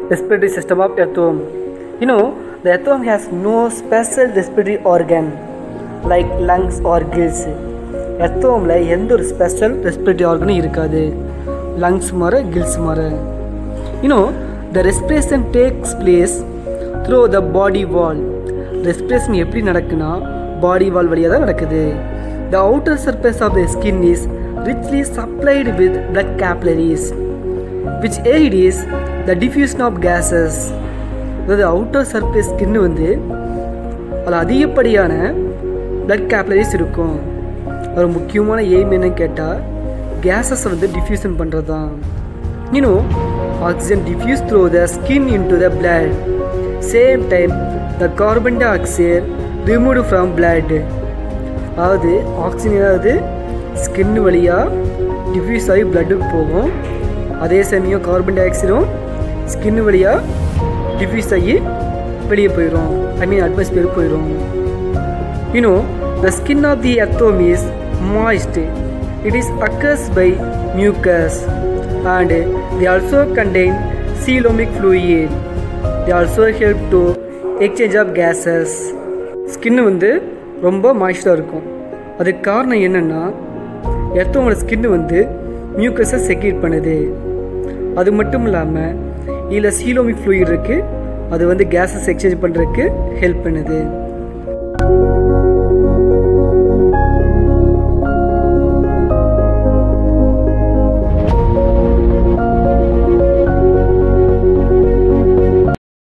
respiratory system of earthworm. You know, the earthworm has no special respiratory organ like lungs or gills. எர்த்தோமில் எந்த ஒரு special respiratory ஆர்கனும் இருக்காது lungs மாதிரி gills மாதிரி you know the respiration takes place through the body wall respiration எப்படி நடக்குன்னா body wall வழியாக தான் நடக்குது the outer surface of the skin is richly supplied with blood capillaries which aid is the diffusion of gases அதாவது outer surface skin வந்து அதில் அதிகப்படியான blood capillaries இருக்கும் ஒரு முக்கியமான எய்ம் என்னன்னு கேட்டால் கேஸஸை வந்து டிஃப்யூஷன் பண்ணுறது தான் இன்னும் oxygen diffuse through the skin into the blood same time the carbon dioxide remove from blood அதாவது ஆக்சிஜன் ஏதாவது ஸ்கின் வழியாக டிஃப்யூஸ் ஆகி பிளட்டுக்கு போகும் அதே சமயம் கார்பன் டை ஆக்சைடும் ஸ்கின் வழியாக டிஃப்யூஸ் ஆகி வெளியே போயிடும் ஐ மீன் அட்மாஸ்பியருக்கு போயிடும் you know the skin of the earthworm is moist it is occurs by mucus and the also contain coelomic fluid they also help to exchange of gases skin வந்து ரொம்ப மாய்ஸ்டாக இருக்கும் அதுக்கு காரணம் என்னென்னா எர்த்தோமோட ஸ்கின் வந்து மியூக்கஸை செக்ரேட் பண்ணுது அது மட்டும் இல்லாமல் இதில் சீலோமிக் fluid இருக்குது அது வந்து கேஸஸ் எக்ஸ்சேஞ்ச் பண்ணுறதுக்கு ஹெல்ப் பண்ணுது